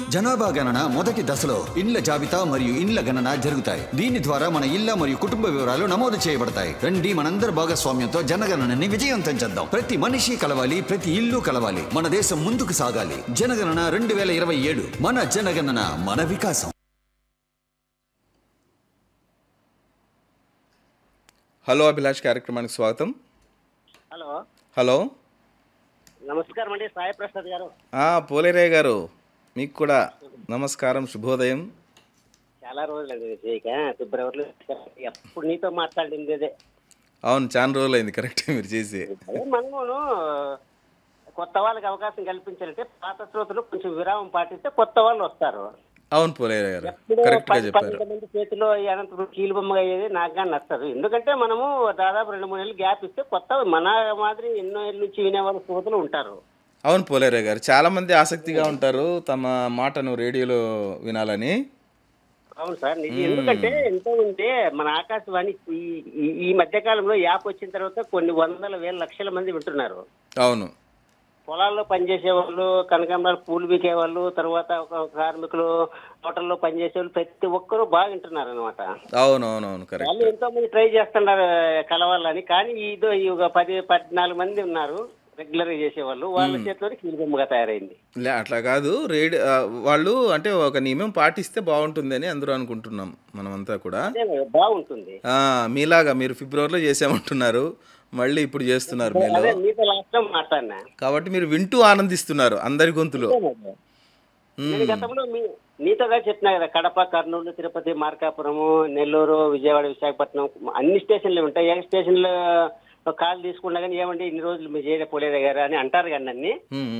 జనాభా గణన మొదటి దశలో ఇండ్ల జాబితా మరియు ఇండ్ల గణన జరుగుతాయి దీని ద్వారా మన ఇళ్ల మరియు కుటుంబ వివరాలు నమోదు చేయబడతాయి రండి మనందరి భాగస్వామ్యంతో జనగణనని విజయవంతం చేద్దాం ప్రతి మనిషి కలవాలి ప్రతి ఇల్లు కలవాలి మన దేశం ముందుకు సాగాలి జనగణన రెండు వేల ఇరవై ఏడు మన జనగణన మన వికాసం హలో అభిలాష్ కార్యక్రమానికి స్వాగతం హలో హలో నమస్కారం అండి సాయి ప్రసాద్ గారు ఆ, పోలేరయ్య గారు మీకు కూడా నమస్కారం శుభోదయం చాలా రోజులండి ఇది చేయక ఫిబ్రవరిలో ఎప్పుడు నీతో మాట్లాడింది అదే అవును చాలా రోజులు అయింది కరెక్ట్ మీరు చేసి అదే మనమును కొత్త వాళ్ళకి అవకాశం కల్పించాలంటే పాత శ్రోతలు కొంచెం విరామం పాటిస్తే కొత్త వాళ్ళు వస్తారు అవును పోలేరయ్య గారు ఎప్పుడో కరెక్ట్గా పది చెప్పారు పన్నెండు మంది చేతిలో ఈ అనంతపురం కీలుబొమ్మగా అయ్యేది నాకు కానీ నచ్చదు ఎందుకంటే మనము దాదాపు రెండు మూడు నెలలు గ్యాప్ ఇస్తే కొత్త మన మాదిరి ఎన్నో ఏళ్ళ నుంచి వినేవాళ్ళు శ్రోతలు ఉంటారు అవును పోలేరయ్య గారు చాలా మంది ఆసక్తిగా ఉంటారు తమ మాటను రేడియోలో వినాలని అవును సార్ నిజం ఎందుకంటే ఎంతో ఉంటే మన ఆకాశవాణి ఈ ఈ- ఈ మధ్య కాలంలో యాప్ వచ్చిన తర్వాత కొన్ని వందల వేల లక్షల మంది వింటున్నారు అవును పొలాల్లో పనిచేసే వాళ్ళు కనకాంబరాలు పూలు బీకే వాళ్ళు తర్వాత ఒక కార్మికులు హోటల్లో పనిచేసే వాళ్ళు ప్రతి ఒక్కరూ బాగా వింటున్నారు అనమాట అవును అవును అవును కరెక్ట్ వాళ్ళు ఎంతో మంది ట్రై చేస్తున్నారు కలవాలని కానీ ఇదో ఈ ఒక పది పద్నాలుగు మంది ఉన్నారు రెగ్యులర్ గా చేసేవాళ్ళు వాళ్ళ చేతిలో కీలుబొమ్మగా తయారైంది లే అట్లా కాదు రేడియో వాళ్ళు అంటే ఒక నియమం పాటిస్తే బాగుంటుందని అందరూ అనుకుంటున్నాం మనమంతా కూడా అదే బాగుంటుంది ఆ, మీలాగా మీరు ఫిబ్రవరిలో చేసామంటున్నారు మళ్ళీ ఇప్పుడు చేస్తున్నారు మీలో అదే మీతో లాస్ట్ లో మాట్లాడినా కాబట్టి మీరు వింటూ ఆనందిస్తున్నారు అందరి గొంతులో నేను గతంలో మీ నీతోగా చెప్పినా కదా కడప కర్నూలు తిరుపతి మార్కాపురము నెల్లూరు విజయవాడ విశాఖపట్నం అన్ని స్టేషన్లు ఉంటాయి ఏ స్టేషన్లో కాల్ తీసుకున్నా కానీ ఏమండి ఇన్ని రోజులు మీరు చేయలేకపోలేదా గారు అని అంటారు కానీ నన్ను ఉమ్,